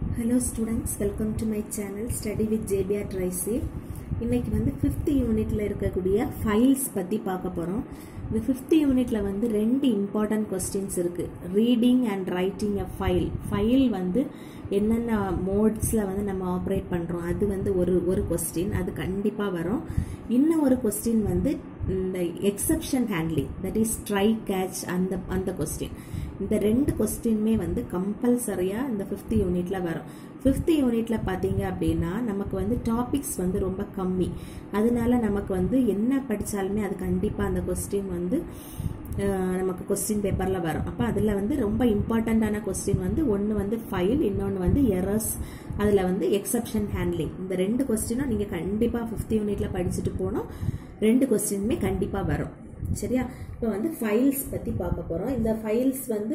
Hello students welcome to my channel study with JBR ட்ரைசி இன்னைக்கு வந்து ஃபிஃப்த் யூனிட்ல இருக்கக்கூடிய ஃபைல்ஸ் பற்றி பார்க்க போகிறோம் இந்த ஃபிஃப்த் யூனிட்ல வந்து ரெண்டு இம்பார்ட்டன்ட் கொஸ்டின்ஸ் இருக்கு ரீடிங் அண்ட் ரைட்டிங் அ ஃபைல் ஃபைல் வந்து என்னென்ன மோட்ஸில் வந்து நம்ம ஆப்ரேட் பண்ணுறோம் அது வந்து ஒரு ஒரு கொஸ்டின் அது கண்டிப்பாக வரும் இன்னும் ஒரு கொஸ்டின் வந்து இந்த exception handling that is try catch அந்த அந்த கொஸ்டின் இந்த ரெண்டு கொஸ்டினுமே வந்து கம்பல்சரியாக இந்த ஃபிஃப்த் யூனிட்ல வரும் ஃபிஃப்த் யூனிட்ல பார்த்தீங்க அப்படின்னா நமக்கு வந்து டாபிக்ஸ் வந்து ரொம்ப கம்மி அதனால நமக்கு வந்து என்ன படித்தாலுமே அது கண்டிப்பாக அந்த கொஸ்டின் வந்து அஹ், நமக்கு கொஸ்டின் பேப்பரில் வரும் அப்போ அதில் வந்து ரொம்ப இம்பார்ட்டண்ட்டான கொஸ்டின் வந்து ஒன்று வந்து ஃபைல் இன்னொன்று வந்து எரர்ஸ் அதில் வந்து எக்ஸப்ஷன் ஹேண்ட்லிங் இந்த ரெண்டு கொஸ்டினும் நீங்கள் கண்டிப்பாக ஃபிஃப்த் யூனிட்ல படிச்சுட்டு போனோம் ரெண்டு கொஸ்டினுமே கண்டிப்பாக வரும் சரியா இப்போ வந்து ஃபைல்ஸ் பற்றி பார்க்க போகிறோம் இந்த ஃபைல்ஸ் வந்து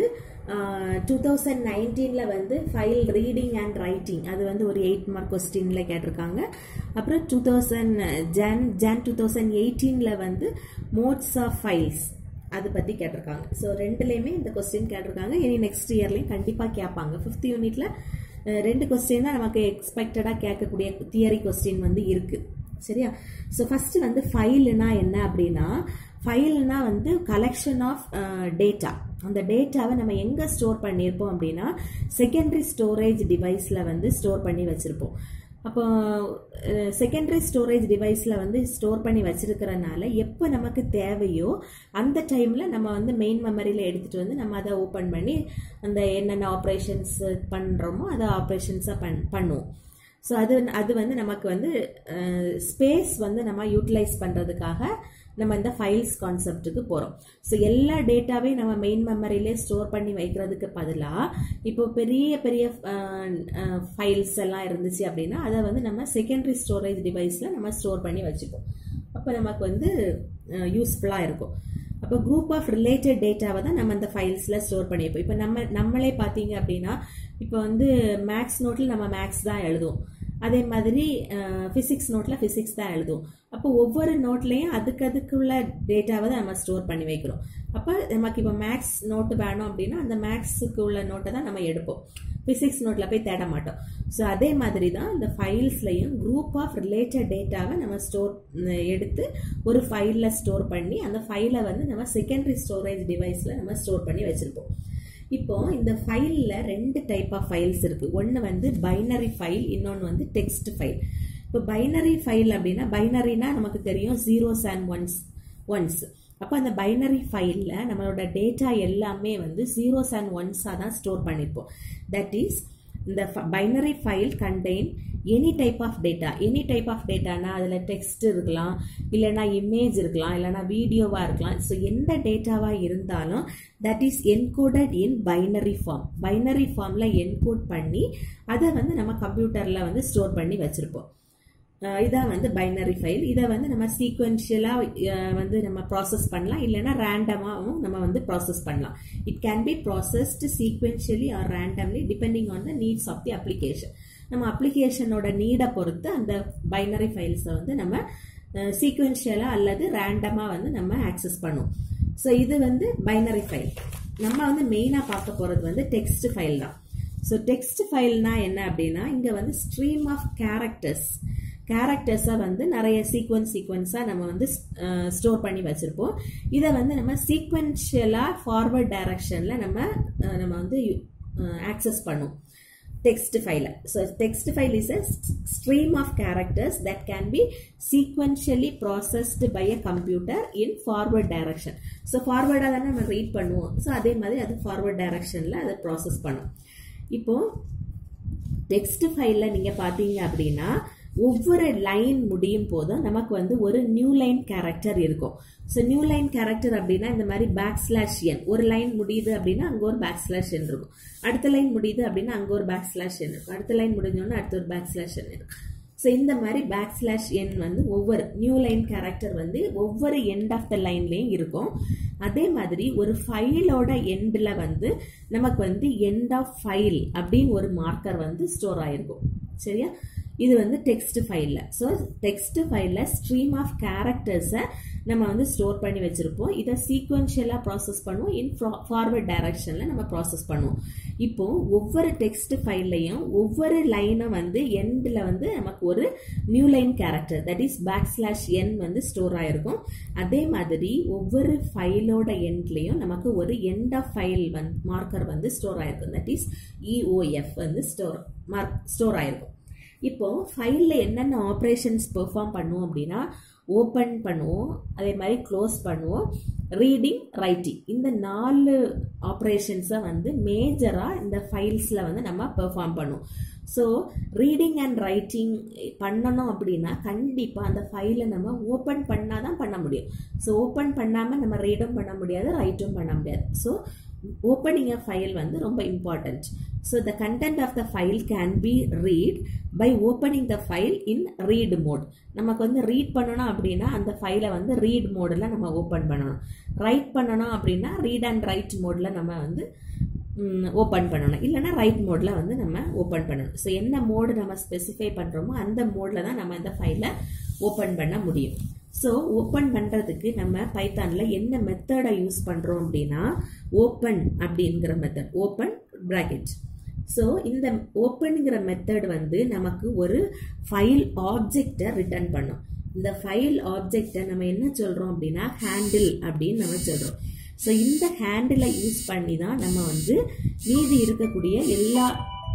டூ தௌசண்ட் நைன்டீனில் வந்து ஃபைல் ரீடிங் அண்ட் ரைட்டிங் அது வந்து ஒரு எயிட் மார்க் கொஸ்டினில் கேட்டிருக்காங்க அப்புறம் two thousand June June two thousand எயிட்டீனில் வந்து மோட்ஸ் ஆஃப் ஃபைல்ஸ் அது பற்றி கேட்டிருக்காங்க ஸோ ரெண்டுலேயுமே இந்த கொஸ்டின் கேட்டிருக்காங்க இனி நெக்ஸ்ட் இயர்லேயும் கண்டிப்பாக கேட்பாங்க ஃபிஃப்த் யூனிட்ல ரெண்டு கொஸ்டின் தான் நமக்கு எக்ஸ்பெக்டடாக கேட்கக்கூடிய தியரி கொஸ்டின் வந்து இருக்கு சரியா ஸோ ஃபர்ஸ்ட் வந்து ஃபைல்னா என்ன அப்படின்னா ஃபைல்னா வந்து கலெக்ஷன் ஆஃப் டேட்டா அந்த டேட்டாவை நம்ம எங்கே ஸ்டோர் பண்ணியிருப்போம் அப்படின்னா செகண்டரி ஸ்டோரேஜ் டிவைஸில் வந்து ஸ்டோர் பண்ணி வச்சுருப்போம் அப்போ செகண்டரி ஸ்டோரேஜ் டிவைஸில் வந்து ஸ்டோர் பண்ணி வச்சிருக்கிறனால எப்போ நமக்கு தேவையோ அந்த டைமில் நம்ம வந்து மெயின் மெமரியில் எடுத்துகிட்டு வந்து நம்ம அதை ஓப்பன் பண்ணி அந்த என்னென்ன ஆப்ரேஷன்ஸ் பண்ணுறோமோ அதை ஆப்ரேஷன்ஸாக பண் பண்ணுவோம் ஸோ அது அது வந்து நமக்கு வந்து ஸ்பேஸ் வந்து நம்ம யூட்டிலைஸ் பண்ணுறதுக்காக நம்ம இந்த ஃபைல்ஸ் கான்செப்ட்டுக்கு போகிறோம் ஸோ எல்லா டேட்டாவையும் நம்ம மெயின் மெமரியிலே ஸ்டோர் பண்ணி வைக்கிறதுக்கு பதிலாக இப்போ பெரிய பெரிய ஃபைல்ஸ் எல்லாம் இருந்துச்சு அப்படின்னா அதை வந்து நம்ம செகண்டரி ஸ்டோரேஜ் டிவைஸில் நம்ம ஸ்டோர் பண்ணி வச்சுப்போம் அப்போ நமக்கு வந்து யூஸ்ஃபுல்லாக இருக்கும் அப்போ குரூப் ஆஃப் ரிலேட்டட் டேட்டாவை தான் நம்ம அந்த ஃபைல்ஸில் ஸ்டோர் பண்ணியிருப்போம் இப்போ நம்ம நம்மளே பார்த்தீங்க அப்படின்னா இப்போ வந்து மேக்ஸ் நோட்டில் நம்ம மேக்ஸ் தான் எழுதுவோம் அதே மாதிரி ஃபிசிக்ஸ் நோட்டில் ஃபிசிக்ஸ் தான் எழுதுவோம் அப்போ ஒவ்வொரு நோட்லேயும் அதுக்கு அதுக்குள்ள டேட்டாவை தான் நம்ம ஸ்டோர் பண்ணி வைக்கிறோம் அப்போ நமக்கு இப்போ மேக்ஸ் நோட்டு வேணும் அப்படின்னா அந்த மேக்ஸுக்கு உள்ள நோட்டை தான் நம்ம எடுப்போம் ஃபிசிக்ஸ் நோட்டில் போய் தேட மாட்டோம் ஸோ அதே மாதிரி தான் இந்த ஃபைல்ஸ்லையும் குரூப் ஆஃப் ரிலேட்டட் டேட்டாவை நம்ம ஸ்டோர் எடுத்து ஒரு ஃபைலில் ஸ்டோர் பண்ணி அந்த ஃபைலை வந்து நம்ம செகண்டரி ஸ்டோரேஜ் டிவைஸில் நம்ம ஸ்டோர் பண்ணி வச்சுருப்போம் இப்போ இந்த ஃபைலில் ரெண்டு டைப் ஆஃப் ஃபைல்ஸ் இருக்கு ஒன்று வந்து பைனரி ஃபைல் இன்னொன்று வந்து டெக்ஸ்ட் ஃபைல் இப்போ பைனரி ஃபைல் அப்படின்னா பைனரினா நமக்கு தெரியும் ஜீரோஸ் அண்ட் ஒன்ஸ் ஒன்ஸ் அப்போ அந்த பைனரி ஃபைலில் நம்மளோட டேட்டா எல்லாமே வந்து ஜீரோஸ் அண்ட் ஒன்ஸாக தான் ஸ்டோர் பண்ணியிருப்போம் தட் இஸ் இந்த binary file contain any type of data any type of டேட்டானா அதில் டெக்ஸ்ட் இருக்கலாம் இல்லைனா இமேஜ் இருக்கலாம் இல்லைனா வீடியோவாக இருக்கலாம் ஸோ எந்த டேட்டாவாக இருந்தாலும் that is encoded in binary form binary ஃபார்மில் என்கோட் பண்ணி அதை வந்து நம்ம கம்ப்யூட்டரில் வந்து ஸ்டோர் பண்ணி வச்சுருப்போம் இதான் வந்து பைனரி ஃபைல் இதை வந்து நம்ம சீக்வென்ஷியலாக வந்து நம்ம ப்ராசஸ் பண்ணலாம் இல்லைன்னா ரேண்டமாகவும் நம்ம வந்து ப்ராசஸ் பண்ணலாம் it can be processed sequentially or randomly depending on the needs of the application நம்ம அப்ளிகேஷனோட நீடை பொறுத்து அந்த பைனரி ஃபைல்ஸை வந்து நம்ம சீக்வென்ஷியலாக அல்லது ரேண்டமாக வந்து நம்ம ஆக்சஸ் பண்ணுவோம் ஸோ இது வந்து பைனரி ஃபைல் நம்ம வந்து மெயினாக பார்க்க போகிறது வந்து டெக்ஸ்ட் ஃபைல் தான் ஸோ டெக்ஸ்ட் ஃபைல்னா என்ன அப்படின்னா இங்கே வந்து ஸ்ட்ரீம் ஆஃப் கேரக்டர்ஸ் கேரக்டர்ஸை வந்து நிறைய சீக்வன்ஸ் சீக்வன்ஸாக நம்ம வந்து ஸ்டோர் பண்ணி வச்சுருப்போம் இதை வந்து நம்ம சீக்வென்ஷியலாக ஃபார்வர்ட் டைரக்ஷனில் நம்ம நம்ம வந்து ஆக்சஸ் பண்ணுவோம் text file. So text file is a stream of characters that can be sequentially processed by a computer in forward direction. So forward தானே நம்ம ரீட் பண்ணுவோம் ஸோ அதே மாதிரி அது ஃபார்வர்ட் டைரக்ஷனில் அதை ப்ராசஸ் பண்ணும் இப்போ டெக்ஸ்ட் ஃபைலில் நீங்கள் பார்த்தீங்க அப்படின்னா ஒவ்வொரு லைன் முடியும் போதும் நமக்கு வந்து ஒரு நியூ லைன் கேரக்டர் இருக்கும் ஸோ நியூ லைன் கேரக்டர் அப்படின்னா இந்த மாதிரி பேக் ஸ்லாஷ் என் ஒரு லைன் முடியுது அப்படின்னா அங்கே ஒரு பேக் ஸ்லாஷ் என் இருக்கும் அடுத்த லைன் முடியுது அப்படின்னா அங்கே ஒரு பேக் ஸ்லாஷ் என் இருக்கும் அடுத்த லைன் முடிஞ்சோன்னா அடுத்த ஒரு பேக் ஸ்லாஷ் என் இருக்கும் ஸோ இந்த மாதிரி பேக் ஸ்லாஷ் என் வந்து ஒவ்வொரு நியூ லைன் கேரக்டர் வந்து ஒவ்வொரு எண்ட் ஆஃப் த லைன்லேயும் இருக்கும் அதே மாதிரி ஒரு ஃபைலோட எண்டில் வந்து நமக்கு வந்து எண்ட் ஆஃப் ஃபைல் அப்படின்னு ஒரு மார்க்கர் வந்து ஸ்டோர் ஆயிருக்கும் சரியா இது வந்து டெக்ஸ்ட் ஃபைலில் ஸோ டெக்ஸ்ட் ஃபைலில் ஸ்ட்ரீம் ஆஃப் கேரக்டர்ஸை நம்ம வந்து ஸ்டோர் பண்ணி வச்சுருப்போம் இதை சீக்வன்ஷியலாக ப்ராசஸ் பண்ணுவோம் இன் ஃபார்வர்ட் டைரக்ஷனில் நம்ம ப்ராசஸ் பண்ணுவோம் இப்போ ஒவ்வொரு டெக்ஸ்ட் ஃபைல்லையும் ஒவ்வொரு லைனும் வந்து எண்டில் வந்து நமக்கு ஒரு new line character that is back slash n வந்து ஸ்டோர் ஆயிருக்கும் அதே மாதிரி ஒவ்வொரு ஃபைலோட எண்ட்லேயும் நமக்கு ஒரு எண்ட் ஆஃப் ஃபைல் வந்து மார்க்கர் வந்து ஸ்டோர் ஆயிருக்கும் தட் இஸ் இஓஎஃப் வந்து ஸ்டோர் மார்க் ஸ்டோர் ஆயிருக்கும் இப்போ ஃபைலில் என்னென்ன ஆப்ரேஷன்ஸ் பெர்ஃபார்ம் பண்ணுவோம் அப்படின்னா ஓப்பன் பண்ணுவோம் அதே மாதிரி க்ளோஸ் பண்ணுவோம் ரீடிங் ரைட்டிங் இந்த நாலு ஆப்ரேஷன்ஸை வந்து மேஜராக இந்த ஃபைல்ஸில் வந்து நம்ம பெர்ஃபார்ம் பண்ணுவோம் ஸோ ரீடிங் அண்ட் ரைட்டிங் பண்ணணும் அப்படின்னா கண்டிப்பாக அந்த ஃபைலை நம்ம ஓப்பன் பண்ணால் தான் பண்ண முடியும் ஸோ ஓப்பன் பண்ணாமல் நம்ம ரீடும் பண்ண முடியாது ரைட்டும் பண்ண முடியாது ஸோ ஓப்பனிங் அ ஃபைல் வந்து ரொம்ப important so the content of the file can be read by opening the file in read mode நமக்கு வந்து ரீட் பண்ணணும் அப்படின்னா அந்த ஃபைலை வந்து ரீட் மோடில் நம்ம ஓப்பன் பண்ணணும் ரைட் பண்ணணும் அப்படின்னா ரீட் அண்ட் ரைட் மோடில் நம்ம வந்து ஓப்பன் பண்ணணும் இல்லைனா ரைட் மோடில் வந்து நம்ம ஓப்பன் பண்ணணும் ஸோ என்ன மோடு நம்ம ஸ்பெசிஃபை பண்ணுறோமோ அந்த மோடில் தான் நம்ம இந்த ஃபைலை ஓப்பன் பண்ண முடியும் ஸோ ஓப்பன் பண்ணுறதுக்கு நம்ம பைத்தானில் என்ன மெத்தடை யூஸ் பண்ணுறோம் அப்படின்னா ஓப்பன் அப்படிங்கிற மெத்தட் ஓப்பன் ப்ராக்கெட் ஸோ இந்த ஓப்பனுங்கிற மெத்தட் வந்து நமக்கு ஒரு ஃபைல் ஆப்ஜெக்டை ரிட்டர்ன் பண்ணும் இந்த ஃபைல் ஆப்ஜெக்டை நம்ம என்ன சொல்கிறோம் அப்படின்னா ஹேண்டில் அப்படின்னு நம்ம சொல்கிறோம் ஸோ இந்த ஹேண்டிலை யூஸ் பண்ணி தான் நம்ம வந்து மீதி இருக்கக்கூடிய எல்லா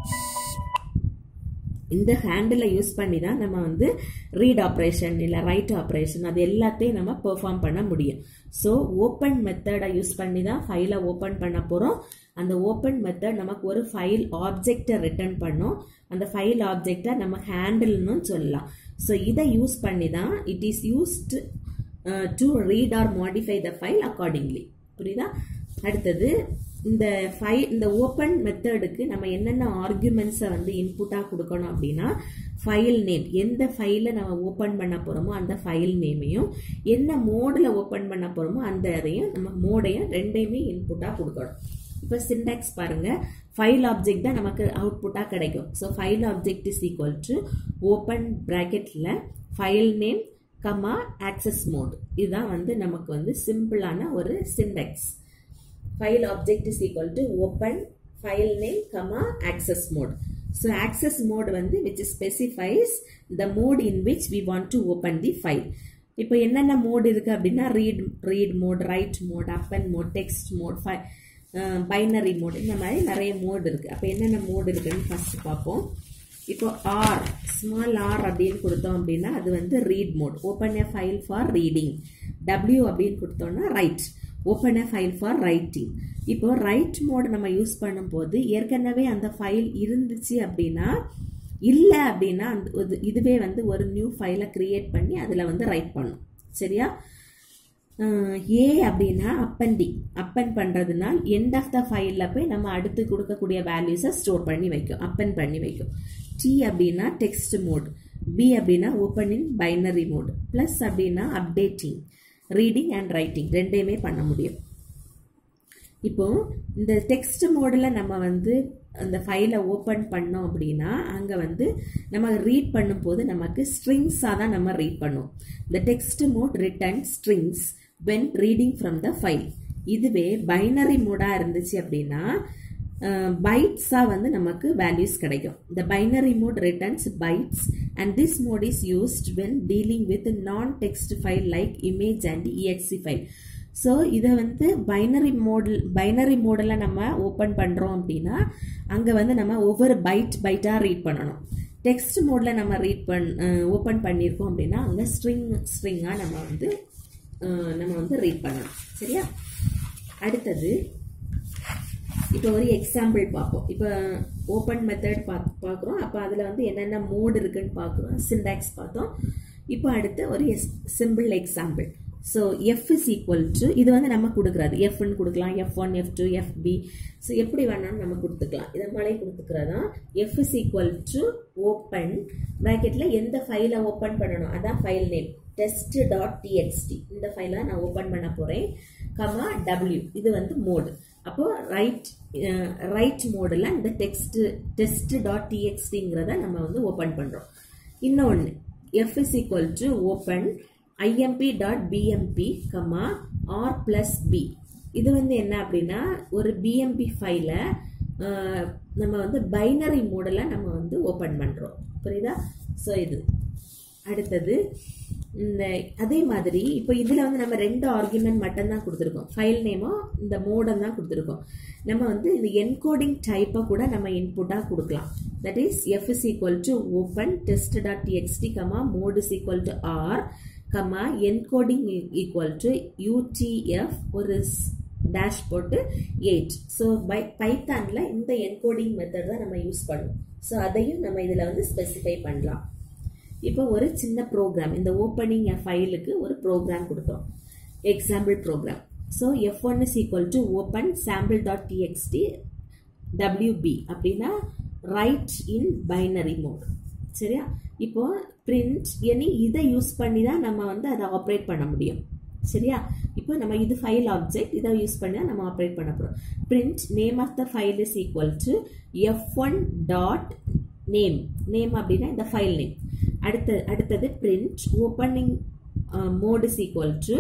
இந்த ஹேண்டிலை யூஸ் பண்ணி தான் நம்ம வந்து ரீட் ஆப்ரேஷன் இல்லை ரைட் ஆப்ரேஷன் அது எல்லாத்தையும் நம்ம பெர்ஃபார்ம் பண்ண முடியும் ஸோ ஓப்பன் மெத்தடை யூஸ் பண்ணி தான் ஃபைலை ஓப்பன் பண்ண போகிறோம் அந்த ஓப்பன் மெத்தட் நமக்கு ஒரு ஃபைல் ஆப்ஜெக்டை ரிட்டர்ன் பண்ணும் அந்த ஃபைல் ஆப்ஜெக்டை நம்ம ஹேண்டில்னு சொல்லலாம் ஸோ இதை யூஸ் பண்ணி தான் it is used to read or modify the file accordingly புரியுதா அடுத்தது இந்த ஃபை இந்த ஓப்பன் மெத்தடுக்கு நம்ம என்னென்ன ஆர்குமெண்ட்ஸை வந்து இன்புட்டாக கொடுக்கணும் அப்படின்னா ஃபைல் நேம் எந்த ஃபைலை நம்ம ஓப்பன் பண்ண போகிறோமோ அந்த ஃபைல் நேமையும் என்ன மோடில் ஓப்பன் பண்ண போகிறோமோ அந்த இதையும் நம்ம மோடையும் ரெண்டையுமே இன்புட்டாக கொடுக்கணும் இப்போ சின்டாக்ஸ் பாருங்க ஃபைல் ஆப்ஜெக்ட் தான் நமக்கு அவுட்புட்டாக கிடைக்கும் so file object is equal to open ப்ராக்கெட்டில் file name comma access mode இதுதான் வந்து நமக்கு வந்து சிம்பிளான ஒரு syntax file object is equal to open file name comma access mode so access mode வந்து which specifies the mode in which we want to open the file இப்போ என்னென்ன mode இருக்குது அப்படின்னா read read mode write mode append mode text mode ஃபை binary mode இந்த மாதிரி நிறைய mode இருக்குது அப்போ என்னென்ன மோட் இருக்குன்னு ஃபஸ்ட்டு பார்ப்போம் இப்போ ஆர் ஸ்மால் ஆர் அப்படின்னு கொடுத்தோம் அப்படின்னா அது வந்து read mode open a file for reading W அப்படின்னு கொடுத்தோம்னா write open a file for writing இப்போ ரைட் மோட் நம்ம யூஸ் பண்ணும்போது ஏற்கனவே அந்த ஃபைல் இருந்துச்சு அப்படின்னா இல்லை அப்படின்னா அந்த இதுவே வந்து ஒரு நியூ ஃபைலை கிரியேட் பண்ணி அதில் வந்து ரைட் பண்ணும் சரியா ஏ அப்படின்னா அப்பண்டி அப்பன் பண்ணுறதுனால் எண்ட் ஆஃப் த ஃபைலில் போய் நம்ம அடுத்து கொடுக்கக்கூடிய வேல்யூஸை ஸ்டோர் பண்ணி வைக்கும் அப்பன் பண்ணி வைக்கும் டி அப்படின்னா டெக்ஸ்ட் மோட் பி அப்படின்னா ஓப்பனிங் பைனரி மோட் ப்ளஸ் அப்படின்னா அப்டேட்டிங் ரீடிங் அண்ட் ரைட்டிங் ரெண்டையுமே பண்ண முடியும் இப்போ இந்த டெக்ஸ்ட் மோடில் நம்ம வந்து அந்த ஃபைலை ஓப்பன் பண்ணோம் அப்படின்னா அங்கே வந்து நம்ம ரீட் பண்ணும்போது நமக்கு ஸ்ட்ரிங்ஸாக தான் நம்ம ரீட் பண்ணுவோம் இந்த text mode return strings when reading from the file இதுவே பைனரி மோடாக இருந்துச்சு அப்படின்னா பைட்ஸாக வந்து நமக்கு வேல்யூஸ் கிடைக்கும் இந்த binary mode returns bytes and this mode is used when dealing with non text file like image and EXE file so இதை வந்து பைனரி மோடில் பைனரி மோடில் நம்ம ஓப்பன் பண்ணுறோம் அப்படின்னா அங்கே வந்து நம்ம ஒவ்வொரு பைட் பைட்டாக ரீட் பண்ணணும் டெக்ஸ்ட் மோடில் நம்ம ரீட் பண் ஓப்பன் பண்ணியிருக்கோம் அப்படின்னா அங்கே ஸ்ட்ரிங் ஸ்ட்ரிங்காக நம்ம வந்து நம்ம வந்து ரீட் பண்ணணும் சரியா அடுத்தது இப்போ ஒரு எக்ஸாம்பிள் பார்ப்போம் இப்போ ஓப்பன் மெத்தட் பா பார்க்குறோம் அப்போ அதில் வந்து என்னென்ன மோடு இருக்குன்னு பார்க்குறோம் சின்டாக்ஸ் பார்த்தோம் இப்போ அடுத்து ஒரு S simple example so F is equal to இது வந்து நம்ம கொடுக்குறது எஃப்னு கொடுக்கலாம் F one F two F P so எப்படி வேணாலும் நம்ம கொடுத்துக்கலாம் இதன் மேலே கொடுத்துக்கிறதா F is equal to open ப்ராக்கெட்டில் எந்த ஃபைலை ஓப்பன் பண்ணணும் அதான் file name test dot TXT இந்த ஃபைலை நான் ஓப்பன் பண்ண போகிறேன் கமா டபிள்யூ இது வந்து மோடு அப்போ ரைட் ரைட் மோடில் இந்த டெக்ஸ்ட் டெஸ்ட் டாட் டிஎக்ஸ்டிங்கிறத நம்ம வந்து ஓப்பன் பண்ணுறோம் இன்னொன்று F is equal to open IMP dot BMP comma R plus B இது வந்து என்ன அப்படின்னா ஒரு பிஎம்பி ஃபைலை நம்ம வந்து பைனரி மோடில் நம்ம வந்து ஓப்பன் பண்ணுறோம் புரியுதா ஸோ இது அடுத்தது இந்த அதே மாதிரி இப்போ இதில் வந்து நம்ம ரெண்டு ஆர்குமெண்ட் மட்டும்தான் கொடுத்துருக்கோம் ஃபைல் நேமும் இந்த மோடம் தான் கொடுத்துருக்கோம் நம்ம வந்து இந்த என்கோடிங் டைப்பை கூட நம்ம இன்புட்டாக கொடுக்கலாம் that is F is equal to open test dot TXT comma mode is equal to R comma encoding equal to UTF ஒரு டேஷ் போட்டு எயிட் ஸோ பை பைத்தானில் இந்த என்கோடிங் மெத்தட் தான் நம்ம யூஸ் பண்ணுவோம் ஸோ அதையும் நம்ம இதில் வந்து ஸ்பெசிஃபை பண்ணலாம் இப்போ ஒரு சின்ன ப்ரோக்ராம் இந்த ஓப்பனிங் ஃபைலுக்கு ஒரு ப்ரோக்ராம் கொடுத்தோம் example program so F one is equal to open sample dot TXT WB அப்படின்னா ரைட் இன் பைனரி மோட் சரியா இப்போ பிரிண்ட் இனி இதை யூஸ் பண்ணி தான் நம்ம வந்து அதை ஆப்ரேட் பண்ண முடியும் சரியா இப்போ நம்ம இது ஃபைல் ஆப்ஜெக்ட் இதை யூஸ் பண்ணி தான் நம்ம ஆப்ரேட் பண்ண போகிறோம் print name of the file is equal to F one dot name name அப்படின்னா இந்த ஃபைல் நேம் அடுத்த அடுத்தது print opening mode is equal to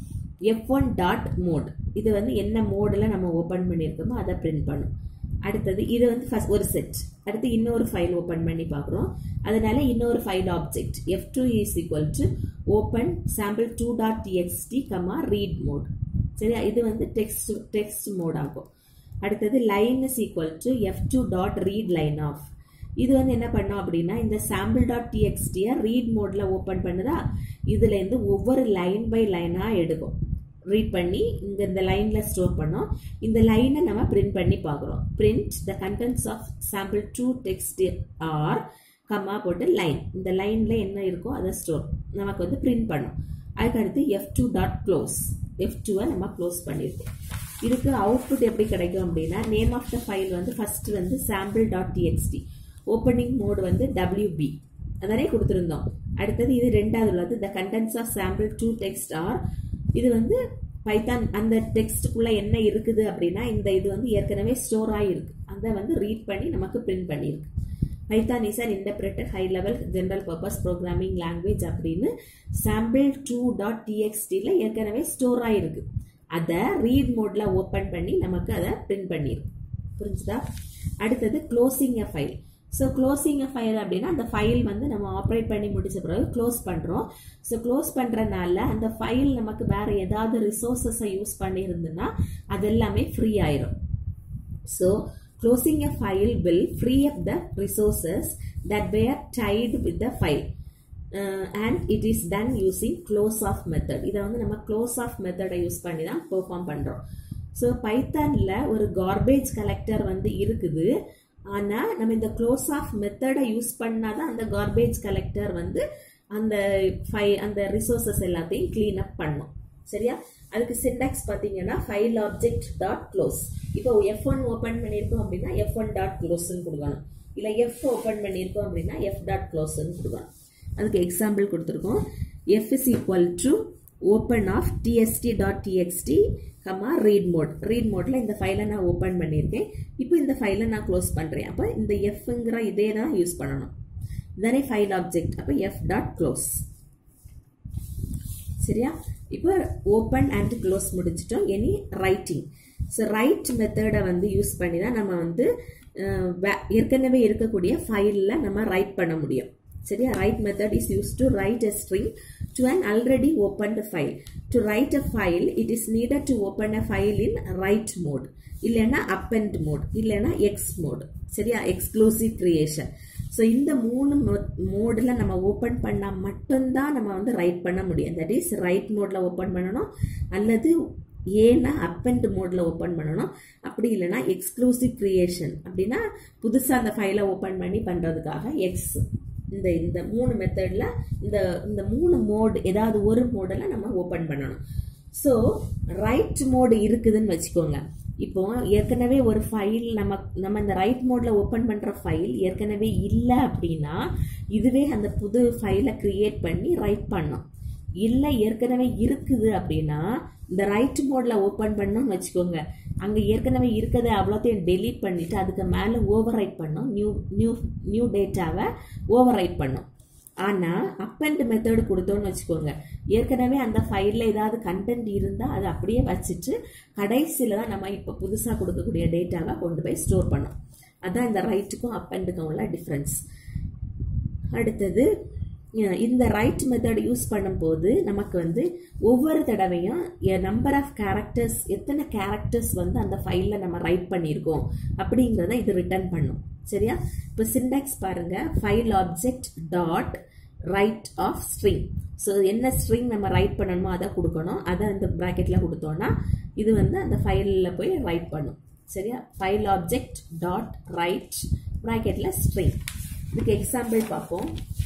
F one dot mode இது வந்து என்ன மோடில் நம்ம ஓப்பன் பண்ணியிருக்கோமோ அதை பிரிண்ட் பண்ணும் அடுத்தது இது வந்து ஃபர்ஸ்ட் ஒரு செட் அடுத்து இன்னொரு ஃபைல் ஓப்பன் பண்ணி பார்க்குறோம் அதனால இன்னொரு file object F two is equal to open sample two dot TXT comma read mode சரியா இது வந்து டெக்ஸ்ட் டெக்ஸ்ட் மோட் ஆகும் அடுத்தது line is equal to F two dot read line of இது வந்து என்ன பண்ணோம் அப்படின்னா இந்த சாம்பிள் டாட் டிஎக்ஸ்டியை ரீட் மோட்ல ஓப்பன் பண்ணுதா இதுல இருந்து ஒவ்வொரு லைன் பை லைனா எடுக்கும் ரீட் பண்ணி இங்க இந்த லைன்ல ஸ்டோர் பண்ணோம் இந்த லைனை நம்ம பிரிண்ட் பண்ணி பார்க்குறோம் print the contents of sample two text are comma போட்டு லைன் இந்த லைன்ல என்ன இருக்கோ அதை ஸ்டோர் நமக்கு வந்து பிரிண்ட் பண்ணும் அதுக்கு அடுத்து F two dot close F டூவை நம்ம க்ளோஸ் பண்ணியிருக்கோம் இதுக்கு அவுட்புட் எப்படி கிடைக்கும் அப்படின்னா நேம் ஆஃப் த ஃபைல் வந்து ஃபர்ஸ்ட் வந்து sample dot TXT opening mode வந்து டபிள்யூபி அதானே கொடுத்துருந்தோம் அடுத்தது இது ரெண்டாவது உள்ளது the contents of sample two text are இது வந்து பைத்தான் அந்த டெக்ஸ்ட்டுக்குள்ள என்ன இருக்குது அப்படின்னா இந்த இது வந்து ஏற்கனவே ஸ்டோர் ஆகிருக்கு அதை வந்து ரீட் பண்ணி நமக்கு பிரிண்ட் பண்ணியிருக்கு Python is an interpreted high level general purpose programming language அப்படின்னு சாம்பிள் டூ டாட் டிஎக்ஸ்டியில் ஏற்கனவே ஸ்டோர் ஆகிருக்கு அதை ரீட் மோட்ல ஓப்பன் பண்ணி நமக்கு அதை பிரிண்ட் பண்ணியிருக்கு புரிஞ்சுதா அடுத்தது closing a file so closing file அப்படின்னா அந்த ஃபைல் வந்து நம்ம ஆப்ரேட் பண்ணி முடிச்ச பிறகு க்ளோஸ் பண்ணுறோம் ஸோ க்ளோஸ் பண்ணுறனால அந்த ஃபைல் நமக்கு வேற ஏதாவது ரிசோர்ஸஸை யூஸ் பண்ணியிருந்துன்னா அது எல்லாமே ஃப்ரீ ஆயிரும் so closing a file will free up the resources that were tied with the file and it is done using close of method இதை வந்து நம்ம க்ளோஸ் ஆஃப் மெத்தடை யூஸ் பண்ணி தான் பெர்ஃபார்ம் பண்ணுறோம் ஸோ பைத்தானில் ஒரு கார்பேஜ் கலெக்டர் வந்து இருக்குது ஆனால் நம்ம இந்த க்ளோஸ் ஆஃப் மெத்தடை யூஸ் பண்ணாதான் அந்த கார்பேஜ் கலெக்டர் வந்து அந்த ஃபை அந்த ரிசோர்சஸ் எல்லாத்தையும் க்ளீன் அப் பண்ணும் சரியா அதுக்கு சிண்டாக்ஸ் பார்த்தீங்கன்னா ஃபைல் ஆப்ஜெக்ட் டாட் க்ளோஸ் இப்போ எஃப் ஒன் ஓப்பன் பண்ணியிருக்கோம் அப்படின்னா எஃப் ஒன் டாட் க்ளோஸ்ன்னு கொடுக்கணும் இல்லை எஃப் ஓப்பன் பண்ணியிருக்கோம் அப்படின்னா எஃப் டாட் க்ளோஸ்ன்னு கொடுக்கணும் அதுக்கு எக்ஸாம்பிள் கொடுத்துருக்கோம் F is equal to open of DST dot TXT comma read mode read மோட்ல இந்த ஃபைலை நான் ஓப்பன் பண்ணியிருக்கேன் இப்போ இந்த ஃபைலை நான் க்ளோஸ் பண்ணுறேன் அப்போ இந்த எஃப்ங்கிற இதே தான் யூஸ் பண்ணணும் தானே ஃபைல் ஆப்ஜெக்ட் அப்போ எஃப் டாட் க்ளோஸ் சரியா இப்போ ஓப்பன் அண்ட் க்ளோஸ் முடிச்சிட்டோம் எனி ரைட்டிங் ஸோ ரைட் மெத்தடை வந்து யூஸ் பண்ணி தான் நம்ம வந்து ஏற்கனவே இருக்கக்கூடிய ஃபைலில் நம்ம ரைட் பண்ண முடியும் சரியா write method is use to write a string to an already opened file to write a file it is needed to open a file in write mode இல்லைன்னா append mode இல்லைன்னா x mode சரியா exclusive creation so இந்த மூணு மோடில் நம்ம open பண்ணால் மட்டும்தான் நம்ம வந்து ரைட் பண்ண முடியும் தட் இஸ் ரைட் மோடில் ஓப்பன் பண்ணணும் அல்லது ஏன்னா அப்பண்ட் மோடில் ஓப்பன் பண்ணணும் அப்படி இல்லைன்னா எக்ஸ்க்ளூசிவ் கிரியேஷன் அப்படின்னா புதுசாக அந்த ஃபைலை ஓப்பன் பண்ணி பண்ணுறதுக்காக எக்ஸ் இந்த இந்த மூணு மெத்தடில் இந்த இந்த மூணு மோட் ஏதாவது ஒரு மோடில் நம்ம ஓப்பன் பண்ணணும் ஸோ ரைட் மோடு இருக்குதுன்னு வச்சுக்கோங்க இப்போ ஏற்கனவே ஒரு ஃபைல் நம்ம நம்ம இந்த ரைட் மோடில் ஓப்பன் பண்ணுற ஃபைல் ஏற்கனவே இல்லை அப்படின்னா இதுவே அந்த புது ஃபைலை க்ரியேட் பண்ணி ரைட் பண்ணோம் இல்லை ஏற்கனவே இருக்குது அப்படின்னா இந்த ரைட் மோடில் ஓப்பன் பண்ணோம்னு வச்சுக்கோங்க அங்கே ஏற்கனவே இருக்கிறத அவ்வளோத்தையும் டெலீட் பண்ணிவிட்டு அதுக்கு மேலே ஓவர் ரைட் பண்ணோம் நியூ நியூ நியூ டேட்டாவை ஓவர் ரைட் பண்ணோம் ஆனால் அப்பண்ட் மெத்தட் கொடுத்தோன்னு வச்சுக்கோங்க ஏற்கனவே அந்த ஃபைலில் ஏதாவது கண்டென்ட் இருந்தால் அதை அப்படியே வச்சுட்டு கடைசியில் தான் நம்ம இப்போ புதுசாக கொடுக்கக்கூடிய டேட்டாவை கொண்டு போய் ஸ்டோர் பண்ணோம் அதான் இந்த ரைட்டுக்கும் அப்பண்டுக்கும் உள்ள டிஃப்ரென்ஸ் அடுத்தது இந்த ரைட் மெத்தட் யூஸ் பண்ணும்போது நமக்கு வந்து ஒவ்வொரு தடவையும் நம்பர் ஆஃப் கேரக்டர்ஸ் எத்தனை கேரக்டர்ஸ் வந்து அந்த ஃபைலில் நம்ம ரைட் பண்ணியிருக்கோம் அப்படிங்கிறத இது ரிட்டர்ன் பண்ணும் சரியா இப்போ சிண்டாக்ஸ் பாருங்க file object dot write of string so என்ன ஸ்ட்ரிங் நம்ம ரைட் பண்ணணுமோ அதை கொடுக்கணும் அதை அந்த ப்ராக்கெட்டில் கொடுத்தோன்னா இது வந்து அந்த ஃபைலில் போய் ரைட் பண்ணும் சரியா ஃபைல் ஆப்ஜெக்ட் டாட் ரைட் ப்ராக்கெட்டில் ஸ்ட்ரிங் இதுக்கு எக்ஸாம்பிள் பார்ப்போம்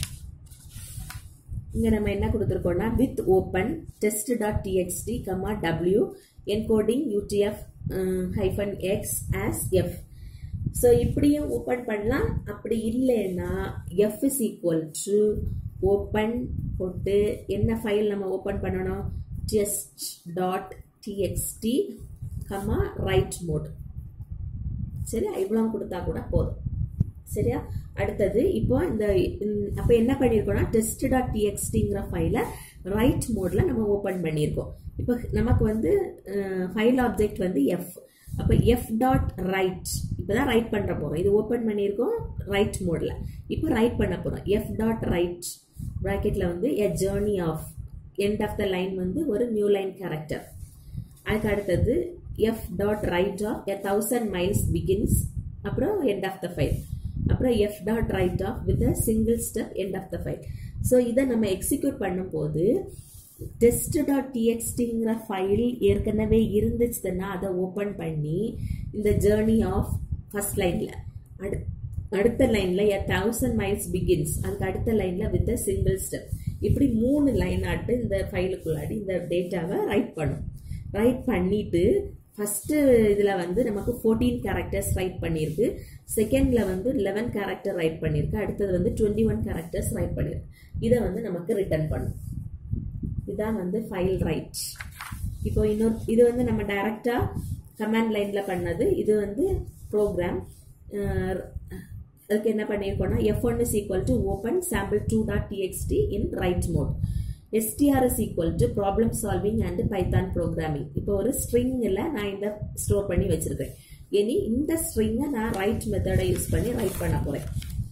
இங்கே நம்ம என்ன கொடுத்துருக்கோம்னா with open test dot TXT comma W encoding UTF hyphen X as F so இப்படியும் ஓப்பன் பண்ணலாம் அப்படி இல்லைன்னா F is equal to open போட்டு என்ன ஃபைல் நம்ம ஓப்பன் பண்ணணும் test dot TXT comma write mode சரியா இவ்வளோ கொடுத்தா கூட போதும் சரியா அடுத்தது இப்போ இந்த அப்போ என்ன பண்ணியிருக்கோம்னா டெஸ்ட் டாட் டிஎக்ஸ்டிங்கிற ஃபைலை ரைட் மோடில் நம்ம ஓப்பன் பண்ணியிருக்கோம் இப்போ நமக்கு வந்து ஃபைல் ஆப்ஜெக்ட் வந்து எஃப் அப்போ எஃப் டாட் ரைட் இப்போ தான் ரைட் பண்ணுற போகிறோம் இது ஓப்பன் பண்ணியிருக்கோம் ரைட் மோடில் இப்போ ரைட் பண்ண போகிறோம் எஃப் டாட் ரைட் ப்ராக்கெட்டில் வந்து a journey of end of the line வந்து ஒரு நியூ லைன் கேரக்டர் அதுக்கு அடுத்தது F dot write of a thousand miles begins அப்புறம் எண்ட் ஆஃப் த ஃபைல் அப்புறம் F dot write of with a single step end of the file so இதை நம்ம execute பண்ணும்போது test dot டிஎக்ஸ்டிங்கிற file ஏற்கனவே இருந்துச்சுன்னா அதை ஓப்பன் பண்ணி இந்த ஜேர்னி ஆஃப் ஃபர்ஸ்ட் லைனில் அடு அடுத்த லைனில் எ தௌசண்ட் மைல்ஸ் பிகின்ஸ் அதுக்கு அடுத்த லைனில் வித் அ சிங்கிள் ஸ்டெப் இப்படி மூணு லைன் ஆட்டு இந்த ஃபைலுக்குள்ளாடி இந்த டேட்டாவை ரைட் பண்ணும் ரைட் பண்ணிட்டு ஃபஸ்ட்டு இதில் வந்து நமக்கு ஃபோர்டீன் கேரக்டர்ஸ் ரைட் பண்ணியிருக்கு செகண்டில் வந்து லெவன் கேரக்டர் ரைட் பண்ணியிருக்கு அடுத்தது வந்து டுவெண்ட்டி ஒன் கேரக்டர்ஸ் ரைட் பண்ணியிருக்கு இதை வந்து நமக்கு ரிட்டர்ன் பண்ணும் இதுதான் வந்து ஃபைல் ரைட் இப்போ இன்னொரு இது வந்து நம்ம டைரக்டாக கமாண்ட் லைனில் பண்ணது இது வந்து ப்ரோக்ராம் அதுக்கு என்ன பண்ணியிருக்கோம்னா F one is equal to open sample two dot TXT in write mode STR is equal to problem solving and Python programming இப்போ ஒரு ஸ்ட்ரிங்கில் நான் இந்த ஸ்டோர் பண்ணி வச்சிருக்கேன் இனி இந்த ஸ்ட்ரிங்கை நான் ரைட் மெத்தடை யூஸ் பண்ணி ரைட் பண்ண போகிறேன்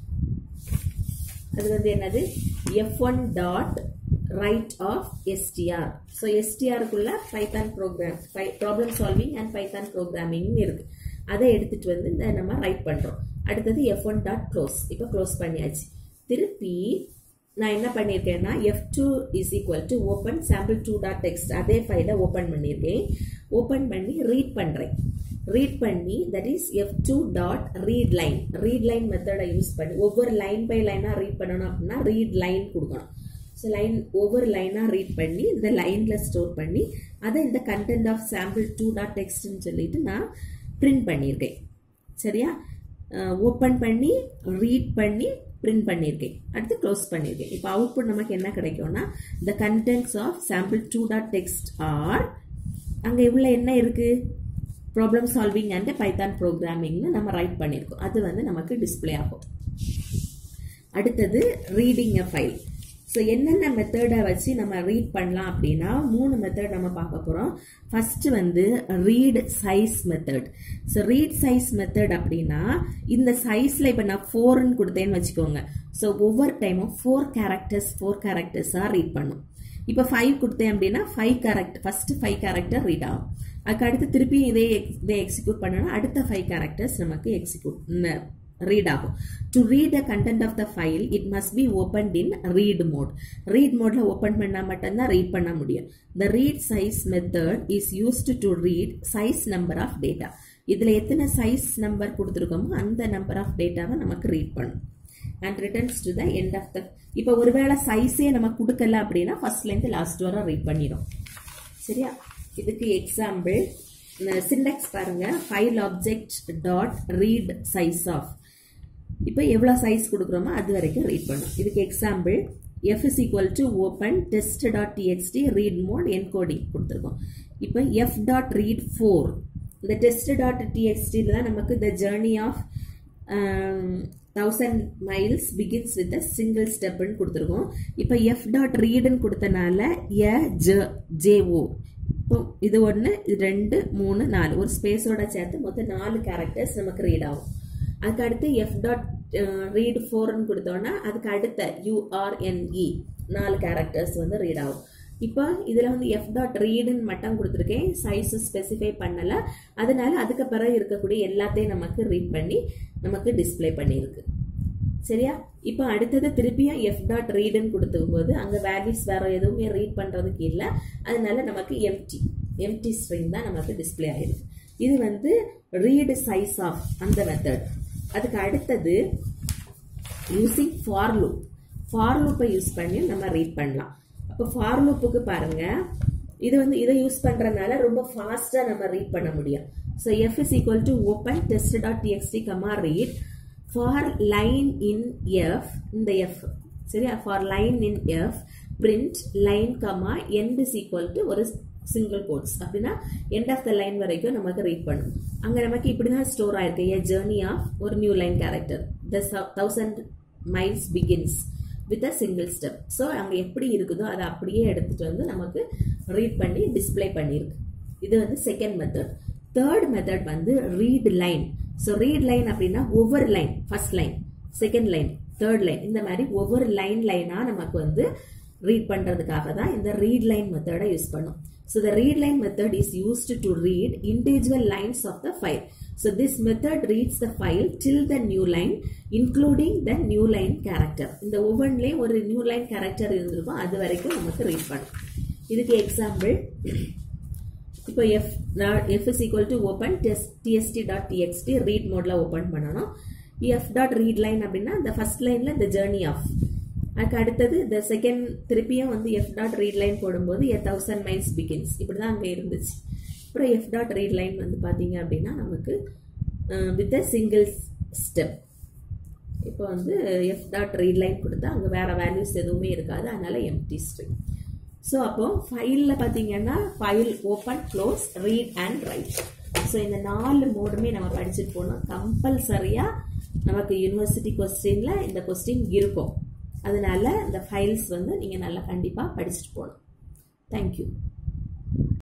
அது வந்து என்னது F one dot write of STR so எஸ்டிஆருக்குள்ள Python program problem solving and Python programming இருக்கு அதை எடுத்துட்டு வந்து இந்த நம்ம ரைட் பண்ணுறோம் அடுத்தது எஃப் ஒன் டாட் க்ளோஸ் இப்போ க்ளோஸ் பண்ணியாச்சு திருப்பி நான் என்ன பண்ணியிருக்கேன்னா F two is equal to open sample two dot text அதே ஃபைலை ஓப்பன் பண்ணியிருக்கேன் ஓப்பன் பண்ணி ரீட் பண்ணுறேன் ரீட் பண்ணி that is F two dot read line read line மெத்தடை யூஸ் பண்ணி ஒவ்வொரு லைன் பை லைனாக ரீட் பண்ணணும் அப்படின்னா ரீட் லைன் கொடுக்கணும் ஸோ லைன் ஒவ்வொரு லைனாக ரீட் பண்ணி இந்த லைனில் ஸ்டோர் பண்ணி அதை இந்த content of sample two dot டெக்ஸ்ட்னு சொல்லிட்டு நான் பிரிண்ட் பண்ணியிருக்கேன் சரியா ஓப்பன் பண்ணி ரீட் பண்ணி பிரிண்ட் பண்ணியிருக்கேன் அடுத்து க்ளோஸ் பண்ணியிருக்கேன் இப்போ அவுட்புட் நமக்கு என்ன கிடைக்கும்னா the contents of sample two dot text are அங்கே உள்ள என்ன இருக்குது ப்ராப்ளம் சால்விங் அண்ட் பைத்தான் ப்ரோக்ராமிங்னு நம்ம ரைட் பண்ணியிருக்கோம் அது வந்து நமக்கு டிஸ்பிளே ஆகும் அடுத்தது ரீடிங் எ ஃபைல் ஸோ என்னென்ன மெத்தடை வச்சு நம்ம ரீட் பண்ணலாம் அப்படின்னா மூணு மெத்தட் நம்ம பார்க்க போகிறோம் ஃபர்ஸ்ட் வந்து read size method so read size method அப்படின்னா இந்த சைஸில் இப்போ நான் ஃபோர்னு கொடுத்தேன்னு வச்சுக்கோங்க ஸோ ஒவ்வொரு டைமும் ஃபோர் கேரக்டர்ஸ் ஃபோர் கேரக்டர்ஸாக ரீட் பண்ணும் இப்போ ஃபைவ் கொடுத்தேன் அப்படின்னா five character first five character read ஆகும் அதுக்கு அடுத்து திருப்பி இதே இதே எக்ஸிக்யூட் பண்ணணும் அடுத்த ஃபைவ் கேரக்டர்ஸ் நமக்கு எக்ஸிக்யூட் read ஆகும் to read the content of the file it must be opened in read mode read மோட்ல ஓப்பன் பண்ணால் மட்டும்தான் ரீட் பண்ண முடியும் the read size method is used to read size number of data இதில் எத்தனை size number கொடுத்துருக்கோமோ அந்த number of டேட்டாவை நமக்கு ரீட் பண்ணும் and returns to the end of the இப்போ ஒருவேளை சைஸே நம்ம கொடுக்கல அப்படின்னா ஃபர்ஸ்ட்லேருந்து லாஸ்ட் வரை ரீட் பண்ணிடும் சரியா இதுக்கு எக்ஸாம்பிள் சிண்டெக்ஸ் பாருங்க file object dot read size of இப்போ எவ்வளோ சைஸ் கொடுக்குறோமோ அது வரைக்கும் ரீட் பண்ணும் இதுக்கு example f is equal to open test dot TXT read mode encoding கொடுத்துருக்கோம் இப்போ எஃப் டாட் ரீட் ஃபோர் இந்த டெஸ்ட் டாட் டிஎக்ஸ்டியில் தான் நமக்கு the journey of thousand miles begins with single ஸ்டெப்னு கொடுத்துருக்கோம் இப்போ எஃப் டாட் ரீடுன்னு கொடுத்தனால எ ஜ ஜேஓ இப்போ இது ஒன்று இது ரெண்டு மூணு நாலு ஒரு ஸ்பேஸோட சேர்த்து மொத்தம் நாலு கேரக்டர்ஸ் நமக்கு ரீட் ஆகும் அதுக்கு அடுத்து எஃப் டாட் ரீட் ஃபோர்னு கொடுத்தோன்னா அதுக்கு அடுத்த யூஆர்என்இ நாலு கேரக்டர்ஸ் வந்து ரீட் ஆகும் இப்போ இதில் வந்து எஃப் டாட் ரீடுன்னு மட்டும் கொடுத்துருக்கேன் சைஸு ஸ்பெசிஃபை பண்ணலை அதனால அதுக்கு பிறகு இருக்கக்கூடிய எல்லாத்தையும் நமக்கு ரீட் பண்ணி நமக்கு டிஸ்பிளே பண்ணியிருக்கு சரியா இப்போ அடுத்தது திருப்பியும் எஃப் டாட் ரீடுன்னு கொடுத்துக்கும்போது அங்கே வேல்யூஸ் வேற எதுவுமே ரீட் பண்ணுறதுக்கு இல்லை அதனால நமக்கு எம்டி எம்டி ஸ்ட்ரிங் தான் நமக்கு டிஸ்பிளே ஆயிருக்கு இது வந்து ரீடு சைஸ் ஆஃப் அந்த மெத்தட் அதுக்கு அடுத்தது யூசிங் ஃபார் லூப் ஃபார் லூப்பை யூஸ் பண்ணி நம்ம ரீட் பண்ணலாம் அப்போ ஃபார் லூப்புக்கு பாருங்க இது வந்து இதை யூஸ் பண்றதுனால ரொம்ப ஃபாஸ்டா நம்ம ரீட் பண்ண முடியும் so F is equal to open test dot TXT comma read for line in F இந்த எஃப் சரியா for line in F print line comma end is equal to ஒரு சிங்கிள் கோட்ஸ் அப்படின்னா எண்ட் ஆஃப் த லைன் வரைக்கும் நமக்கு read பண்ணும் அங்க நமக்கு இப்படிதான் ஸ்டோர் ஆயிருக்கு ஏ ஜேர்னி ஆஃப் ஒரு new line character the thousand miles begins with a single step so அங்கே எப்படி இருக்குதோ அதை அப்படியே எடுத்துட்டு வந்து நமக்கு ரீட் பண்ணி டிஸ்பிளே பண்ணியிருக்கு இது வந்து செகண்ட் மெத்தட் தேர்ட் மெத்தட் வந்து read line so read line அப்படின்னா ஒவ்வொரு line first line second line third line இந்த மாதிரி ஒவ்வொரு லைன் லைனாக நமக்கு வந்து ரீட் பண்ணுறதுக்காக தான் இந்த ரீட் லைன் மெத்தடை யூஸ் பண்ணும் so the read line method is used to read individual lines of the file So this method reads the file till the new line including the new line character. இந்த ஒவ்வொன்றிலையும் ஒரு new line character இருந்திருக்கும் அது வரைக்கும் நமக்கு read பண்ணும் இதுக்கு example இப்போ F F is equal to open DST dot TXT read மோட்ல ஓப்பன் பண்ணணும் எஃப் டாட் ரீட் லைன் அப்படின்னா இந்த ஃபர்ஸ்ட் லைன்ல இந்த ஜேர்னி ஆஃப் அதுக்கு அடுத்தது இந்த செகண்ட் திருப்பியும் வந்து எஃப் டாட் ரீட் லைன் போடும்போது எ தௌசண்ட் மைல்ஸ் பிகின்ஸ் இப்படிதான் அங்கே இருந்துச்சு அப்புறம் எஃப் டாட் ரீட் லைன் வந்து பார்த்தீங்க அப்படின்னா நமக்கு வித் அ சிங்கிள் ஸ்டெப் இப்போ வந்து எஃப் டாட் ரீட் லைன் கொடுத்தா அங்கே வேற வேல்யூஸ் எதுவுமே இருக்காது அதனால எம்டி ஸ்ட்ரிங் ஸோ அப்போ ஃபைலில் பார்த்தீங்கன்னா file open close read and write so இந்த நாலு மோடுமே நம்ம படிச்சுட்டு போனோம் கம்பல்சரியாக நமக்கு யூனிவர்சிட்டி கொஸ்டினில் இந்த கொஸ்டின் இருக்கும் அதனால இந்த ஃபைல்ஸ் வந்து நீங்கள் நல்லா கண்டிப்பாக படிச்சுட்டு போகணும் தேங்க்யூ